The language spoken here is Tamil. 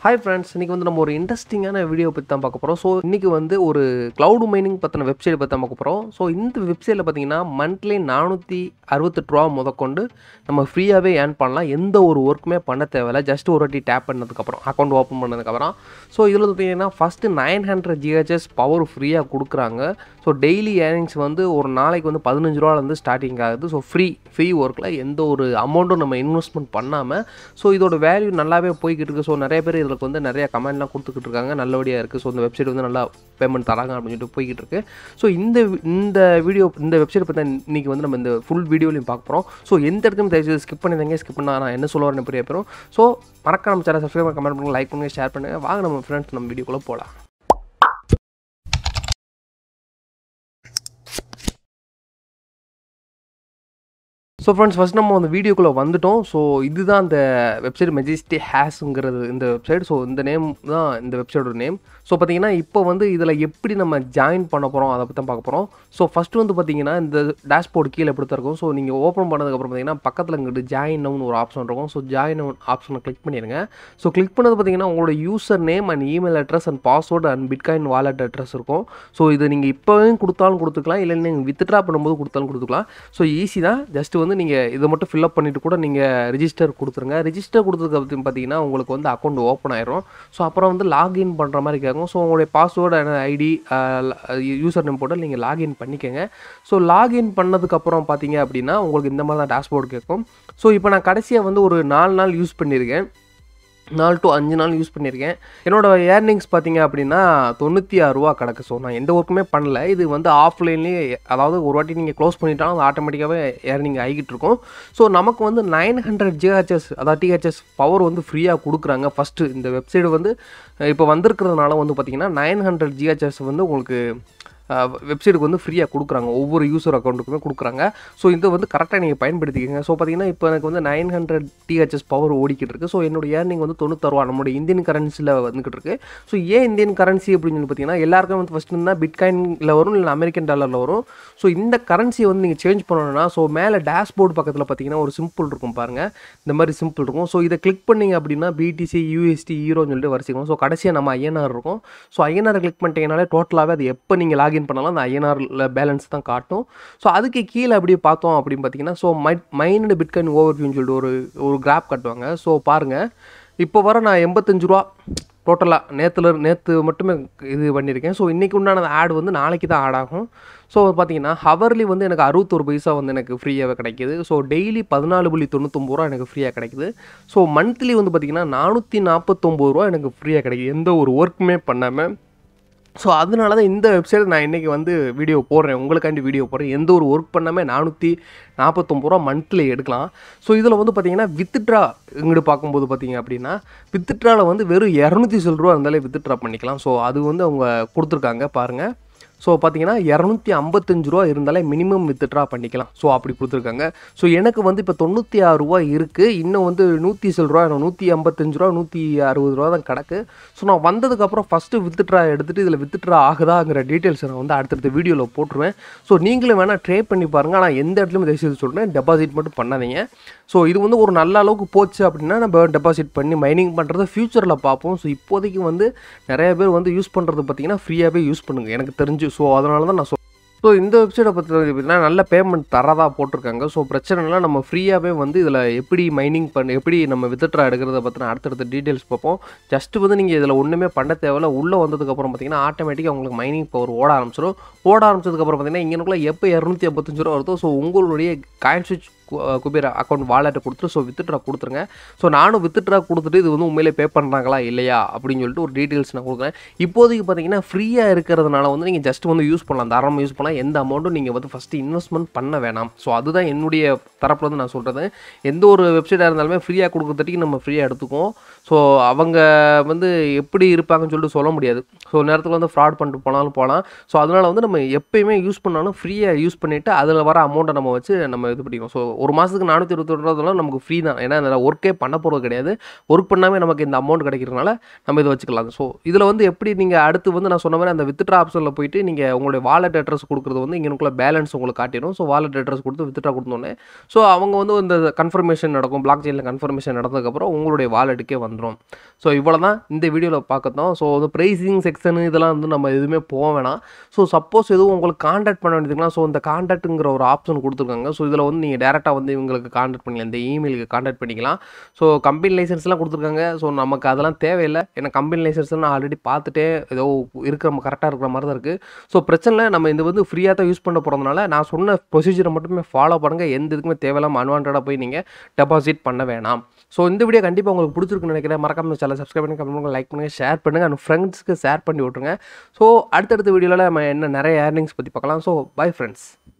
ஹாய் ஃப்ரெண்ட்ஸ் இன்றைக்கி வந்து நம்ம ஒரு இன்ட்ரெஸ்டிங்கான வீடியோ பற்றி தான் பார்க்க போகிறோம் ஸோ இன்றைக்கி வந்து ஒரு க்ளவுட் மைனிங் பற்றின வெப்சைட் பற்றி தான் பார்க்க போகிறோம் ஸோ இந்த வெப்சைட்டில் பார்த்தீங்கன்னா மந்த்லி நானூற்றி அறுபத்தெட்டு ரூபா முதற்கொண்டு நம்ம ஃப்ரீயாகவே ஏர்ன் பண்ணலாம் எந்த ஒரு ஒர்க்குமே பண்ண தேவையில்ல ஜஸ்ட் ஒரு வாட்டி டேப் பண்ணதுக்கப்புறம் அக்கௌண்ட் ஓப்பன் பண்ணதுக்கப்புறம் ஸோ இதில் பார்த்தீங்கன்னா first nine hundred GHS power ஃப்ரீயாக கொடுக்குறாங்க ஸோ டெய்லி ஏர்னிங்ஸ் வந்து ஒரு நாளைக்கு வந்து பதினஞ்சு ரூபாலேருந்து ஸ்டார்டிங் ஆகுது ஸோ ஃப்ரீ ஃப்ரீ ஒர்க்கில் எந்த ஒரு அமௌண்ட்டும் நம்ம இன்வெஸ்ட்மெண்ட் பண்ணாமல் ஸோ இதோட வேல்யூ நல்லாவே போய்கிட்டு இருக்குது ஸோ நிறைய பேர் இதுக்கு வந்து நிறைய கமெண்ட்லாம் கொடுத்துக்கிட்டு இருக்காங்க நல்லபடியாக இருக்குது ஸோ இந்த வெப்சைட் வந்து நல்லா பேமெண்ட் தராங்க அப்படின்னு சொல்லிட்டு போய்கிட்டு இருக்கு ஸோ இந்த இந்த வீடியோ இந்த வெப்சைட் பற்றி இன்றைக்கி வந்து நம்ம இந்த ஃபுல் வீடியோலையும் பார்க்க போகிறோம் ஸோ எந்த இடத்துலையும் தயவுசெய்து ஸ்கிப் பண்ணிடுங்க ஸ்கிப் பண்ணால் நான் என்ன சொல்ல வரேன் புரிய போகிறோம் ஸோ மறக்காம நம்ம சேனல் சப்ஸ்கிரைப் கமெண்ட் பண்ணுங்கள் லைக் பண்ணுங்கள் ஷேர் பண்ணுங்கள் வாங்க நம்ம ஃப்ரெண்ட்ஸ் நம்ம வீடியோக்குள்ளே போகலாம் ஸோ ஃப்ரெண்ட்ஸ் ஃபஸ்ட் நம்ம அந்த வீடியோக்குள்ளே வந்துட்டோம் ஸோ இதுதான் அந்த வெப்சைட் மெஜிஸ்டி ஹேஸுங்கிறது இந்த வெப்சைட் ஸோ இந்த நேம் தான் இந்த வெப்சைட்டோட நேம் ஸோ பார்த்தீங்கன்னா இப்போ வந்து இதில் எப்படி நம்ம ஜாயின் பண்ண போகிறோம் அதை பற்றி தான் பார்க்க போகிறோம் ஸோ ஃபஸ்ட்டு வந்து பார்த்தீங்கன்னா இந்த டேஷ்போர்டு கீழே எப்படி தான் இருக்கும் ஸோ நீங்கள் ஓப்பன் பண்ணதுக்கப்புறம் பார்த்தீங்கன்னா பக்கத்தில் இங்கிட்டு ஜாயின் நவுன் ஒரு ஆப்ஷன் இருக்கும் ஸோ ஜாயின் நவுன் ஆப்ஷனை கிளிக் பண்ணிடுங்க ஸோ கிளிக் பண்ணது பார்த்தீங்கன்னா உங்களோட user name and email address and password and bitcoin wallet address இருக்கும் ஸோ இது நீங்கள் இப்போவும் கொடுத்தாலும் கொடுத்துக்கலாம் இல்லை நீங்கள் வித்ட்ரா பண்ணும்போது கொடுத்தாலும் கொடுத்துக்கலாம் ஸோ ஈஸி தான் ஜஸ்ட் வந்து நீங்கள் இதை மட்டும் ஃபில்அப் பண்ணிவிட்டு கூட நீங்கள் ரிஜிஸ்டர் கொடுத்துருங்க ரிஜிஸ்டர் கொடுத்ததுக்கு அப்புறம் பார்த்தீங்கன்னா உங்களுக்கு வந்து அக்கௌண்ட் ஓப்பன் ஆயிரும் ஸோ அப்புறம் வந்து லாகின் பண்ணுற மாதிரி கேட்கும் ஸோ உங்களுடைய password and ID user name போட்டு நீங்கள் லாகின் பண்ணிக்கோங்க ஸோ லாகின் பண்ணதுக்கப்புறம் பார்த்தீங்க அப்படின்னா உங்களுக்கு இந்த மாதிரி தான் டேஷ்போர்டு கேட்கும் ஸோ இப்போ நான் கடைசியாக வந்து ஒரு நாலு நாள் யூஸ் பண்ணியிருக்கேன் நாலு டு அஞ்சு நாள் யூஸ் பண்ணியிருக்கேன் என்னோடய ஏர்னிங்ஸ் பார்த்தீங்க அப்படின்னா தொண்ணூற்றி ஆறு ரூபா கிடக்கு ஸோ நான் எந்த ஒர்க்குமே பண்ணல இது வந்து ஆஃப்லைன்லேயே அதாவது ஒரு வாட்டி நீங்கள் க்ளோஸ் பண்ணிட்டாலும் அது ஆட்டோமேட்டிக்காகவே ஏர்னிங் ஆகிட்டு இருக்கும் ஸோ நமக்கு வந்து நைன் ஹண்ட்ரட் ஜிஹெச்எஸ் அதாவது டிஹெச்எஸ் பவர் வந்து ஃப்ரீயாக கொடுக்குறாங்க ஃபஸ்ட்டு இந்த வெப்சைட் வந்து இப்போ வந்திருக்கிறதுனால வந்து பார்த்தீங்கன்னா நைன் ஹண்ட்ரட் ஜிஹெச்எஸ் வந்து உங்களுக்கு வெப்சைட்டுக்கு வந்து ஃப்ரீயாக கொடுக்குறாங்க ஒவ்வொரு யூசர் அக்கௌண்ட்டுக்குமே கொடுக்குறாங்க ஸோ இதை வந்து கரெக்டாக நீங்கள் பயன்படுத்திக்கோங்க ஸோ பார்த்தீங்கன்னா இப்போ எனக்கு வந்து நைன் ஹண்ட்ரட் டிஹெச்எஸ் பவர் ஓடிக்கிட்டு இருக்குது ஸோ என்னோட ஏர்னிங் வந்து தொண்ணூத்தருவா நம்மளுடைய இந்தியன் கரன்சியில் வந்துக்கிட்டு இருக்குது ஸோ ஏன் இந்தியன் கரன்சி அப்படின்னு சொல்லி பார்த்தீங்கன்னா எல்லாருக்கும் வந்து ஃபஸ்ட்டு இருந்தால் பிட்காயினில் வரும் இல்லை அமெரிக்கன் டாலரில் வரும் ஸோ இந்த கரன்சியை வந்து நீங்கள் சேஞ்ச் பண்ணணும்னா ஸோ மேலே டேஷ்போர்டு பக்கத்தில் பார்த்தீங்கன்னா ஒரு சிம்பிள் இருக்கும் பாருங்கள் இந்த மாதிரி சிம்பிள் இருக்கும் ஸோ இதை கிளிக் பண்ணிங்க அப்படின்னா பிடிசி யூஎஸ்டி ஈரோன்னு சொல்லிட்டு வரிசைக்கும் ஸோ கடைசியாக நம்ம ஐஎன்ஆர் இருக்கும் ஸோ ஐஎன்ஆர் கிளிக் பண்ணிட்டீங்கனாலே டோட்டலாகவே அது எப்போ நீங்கள் லாகின் லாகின் பண்ணாலும் அந்த ஐஎன்ஆரில் பேலன்ஸ் தான் காட்டும் ஸோ அதுக்கு கீழே அப்படியே பார்த்தோம் அப்படின்னு பார்த்தீங்கன்னா ஸோ மை மைண்ட் பிட்காயின் ஓவர்வியூன்னு சொல்லிட்டு ஒரு ஒரு கிராப் காட்டுவாங்க ஸோ பாருங்கள் இப்போ வர நான் எண்பத்தஞ்சு ரூபா டோட்டலாக நேற்றுல நேற்று மட்டுமே இது பண்ணியிருக்கேன் ஸோ இன்றைக்கி உண்டான ஆட் வந்து நாளைக்கு தான் ஆட் ஆகும் ஸோ பார்த்தீங்கன்னா ஹவர்லி வந்து எனக்கு அறுபத்தொரு பைசா வந்து எனக்கு ஃப்ரீயாகவே கிடைக்கிது ஸோ டெய்லி பதினாலு புள்ளி தொண்ணூத்தொம்பது ரூபா எனக்கு ஃப்ரீயாக கிடைக்குது ஸோ மந்த்லி வந்து பார்த்திங்கன்னா நானூற்றி நாற்பத்தொம்பது ரூபா எனக்கு ஃப்ரீயாக கிடைக்குது எந்த ஒரு ஒர்க்குமே பண்ணாமல் ஸோ அதனால தான் இந்த வெப்சைட் நான் இன்றைக்கி வந்து வீடியோ போடுறேன் உங்களுக்காண்டி வீடியோ போடுறேன் எந்த ஒரு ஒர்க் பண்ணாமல் நானூற்றி நாற்பத்தொம்பது ரூபா மந்த்லி எடுக்கலாம் ஸோ இதில் வந்து பார்த்தீங்கன்னா வித்ட்ரா இங்கிட்டு பார்க்கும்போது பார்த்தீங்க அப்படின்னா வித்ட்ராவில் வந்து வெறும் இரநூத்தி சொல் ரூபா இருந்தாலே வித்ட்ரா பண்ணிக்கலாம் ஸோ அது வந்து அவங்க கொடுத்துருக்காங்க பாருங்கள் ஸோ பார்த்தீங்கன்னா இரநூத்தி ஐம்பத்தஞ்சு ரூபா இருந்தாலே மினிமம் வித்ட்ரா பண்ணிக்கலாம் ஸோ அப்படி கொடுத்துருக்காங்க ஸோ எனக்கு வந்து இப்போ தொண்ணூற்றி ஆறு ரூபா இருக்குது இன்னும் வந்து நூற்றி சில ரூபா நூற்றி ஐம்பத்தஞ்சு ரூபா நூற்றி அறுபது ரூபா தான் கிடக்கு ஸோ நான் வந்ததுக்கப்புறம் ஃபஸ்ட்டு வித்ட்ரா எடுத்துகிட்டு இதில் வித்ட்ரா ஆகுதாங்கிற டீட்டெயில்ஸை நான் வந்து அடுத்தடுத்த வீடியோவில் போட்டுருவேன் ஸோ நீங்களும் வேணால் ட்ரை பண்ணி பாருங்கள் ஆனால் எந்த இடத்துலையும் தயவுசெய்து சொல்கிறேன் டெபாசிட் மட்டும் பண்ணாதீங்க ஸோ இது வந்து ஒரு நல்ல அளவுக்கு போச்சு அப்படின்னா நம்ம டெபாசிட் பண்ணி மைனிங் பண்ணுறத ஃப்யூச்சரில் பார்ப்போம் ஸோ இப்போதைக்கு வந்து நிறைய பேர் வந்து யூஸ் பண்ணுறது பார்த்திங்கன்னா ஃப்ரீயாகவே யூஸ் பண்ணுங்கள் எனக்கு தெரிஞ்சு ஸோ அதனால தான் நான் சொல் ஸோ இந்த வெப்சைட்டை பற்றி பார்த்தீங்கன்னா நல்ல பேமெண்ட் தரதாக போட்டிருக்காங்க ஸோ பிரச்சனை இல்லை நம்ம ஃப்ரீயாகவே வந்து இதில் எப்படி மைனிங் பண்ண எப்படி நம்ம வித்ட்ரா எடுக்கிறத பற்றின அடுத்தடுத்த டீட்டெயில்ஸ் பார்ப்போம் ஜஸ்ட் வந்து நீங்கள் இதில் ஒன்றுமே பண்ண தேவையில்ல உள்ளே வந்ததுக்கப்புறம் பார்த்தீங்கன்னா ஆட்டோமேட்டிக்காக உங்களுக்கு மைனிங் பவர் ஓட ஆரம்பிச்சிடும் ஓட ஆரம்பிச்சதுக்கப்புறம் பார்த்தீங்கன்னா இங்கனுக்குள்ளே எப்போ இரநூத்தி ஐம்பத்தஞ்சு ரூபா வருதோ ஸோ உங்களுடைய காயின் சுவிட்ச் குபேர் அக்கௌண்ட் வாலெட்டை கொடுத்துட்டு ஸோ வித்ட்ரா கொடுத்துருங்க ஸோ நானும் வித்ட்ரா கொடுத்துட்டு இது வந்து உண்மையிலே பே பண்ணுறாங்களா இல்லையா அப்படின்னு சொல்லிட்டு ஒரு டீட்டெயில்ஸ் நான் கொடுக்குறேன் இப்போதைக்கு பார்த்தீங்கன்னா ஃப்ரீயாக இருக்கிறதுனால வந்து நீங்கள் ஜஸ்ட் வந்து யூஸ் பண்ணலாம் தாராளமாக யூஸ் பண்ணலாம் எந்த அமௌண்ட்டும் நீங்கள் வந்து ஃபஸ்ட்டு இன்வெஸ்ட்மெண்ட் பண்ண வேணாம் ஸோ அதுதான் என்னுடைய தரப்பில் வந்து நான் சொல்கிறது எந்த ஒரு வெப்சைட்டாக இருந்தாலுமே ஃப்ரீயாக கொடுக்குறதுக்கு நம்ம ஃப்ரீயாக எடுத்துக்குவோம் ஸோ அவங்க வந்து எப்படி இருப்பாங்கன்னு சொல்லிட்டு சொல்ல முடியாது ஸோ நேரத்தில் வந்து ஃப்ராட் பண்ணிட்டு போனாலும் போகலாம் ஸோ அதனால் வந்து நம்ம எப்பயுமே யூஸ் பண்ணாலும் ஃப்ரீயாக யூஸ் பண்ணிவிட்டு அதில் வர அமௌண்ட்டை நம்ம வச்சு நம்ம இது பண்ணிக்கணும் ஸோ ஒரு மாதத்துக்கு நானூற்றி இருபத்தொரு நமக்கு ஃப்ரீ தான் ஏன்னா அதில் ஒர்க்கே பண்ண போகிறது கிடையாது ஒர்க் பண்ணாமே நமக்கு இந்த அமௌண்ட் கிடைக்கிறதுனால நம்ம இதை வச்சுக்கலாம் ஸோ இதில் வந்து எப்படி நீங்கள் அடுத்து வந்து நான் சொன்ன மாதிரி அந்த வித்ட்ரா ஆப்ஷனில் போயிட்டு நீங்கள் உங்களுடைய வாலெட் அட்ரஸ் கொடுக்குறது வந்து இங்கனுக்குள்ள பேலன்ஸ் உங்களுக்கு காட்டிடும் ஸோ வாலெட் அட்ரஸ் கொடுத்து வித்ட்ரா கொடுத்தோன்னே ஸோ அவங்க வந்து இந்த கன்ஃபர்மேஷன் நடக்கும் பிளாக் செயினில் கன்ஃபர்மேஷன் நடந்ததுக்கப்புறம் உங்களுடைய வாலெட்டுக்கே வந்துடும் ஸோ இவ்வளோ தான் இந்த வீடியோவில் பார்க்கத்தோம் ஸோ வந்து ப்ரைஸிங் செக்ஷன் இதெல்லாம் வந்து நம்ம எதுவுமே போக வேணாம் ஸோ சப்போஸ் எதுவும் உங்களுக்கு காண்டாக்ட் பண்ண வேண்டியதுங்களா ஸோ இந்த காண்டாக்ட்டுங்கிற ஒரு ஆப்ஷன் கொடுத்துருக்காங்க ஸோ இதில் வந்து நீங்கள் டேரெக்டாக வந்து இவங்களுக்கு காண்டாக்ட் பண்ணிக்கலாம் இந்த இமெயிலுக்கு காண்டாக்ட் பண்ணிக்கலாம் ஸோ கம்பெனி லைசன்ஸ்லாம் கொடுத்துருக்காங்க ஸோ நமக்கு அதெல்லாம் தேவையில்லை ஏன்னா கம்பெனி லைசன்ஸ்லாம் நான் ஆல்ரெடி பார்த்துட்டே ஏதோ இருக்கிற கரெக்டாக இருக்கிற மாதிரி தான் இருக்குது ஸோ பிரச்சனை இல்லை நம்ம இந்த வந்து ஃப்ரீயாக தான் யூஸ் பண்ண போகிறதுனால நான் சொன்ன ப்ரொசீஜரை மட்டுமே ஃபாலோ பண்ணுங்கள் எந்த இதுக்குமே தேவையில்லாமல் அன்வான்டாக போய் நீங்கள் டெபாசிட் பண்ண வேணாம் ஸோ இந்த வீடியோ கண்டிப்பாக உங்களுக்கு பிடிச்சிருக்குன்னு நினைக்கிறேன் மறக்காம சேனல் சப்ஸ்கிரைப் பண்ணி கமெண்ட் பண்ணுங்கள் லைக் பண்ணுங்கள் ஷேர் பண்ணுங்கள் அண்ட் ஃப்ரெண்ட்ஸ்க்கு ஷேர் பண்ணி விட்ருங்க ஸோ அடுத்தடுத்த வீடியோவில் நம்ம என்ன நிறைய ஏர்னிங்ஸ் பற்றி பார்க்கலாம் ஸோ பை ஃப்ரெண்ட்ஸ்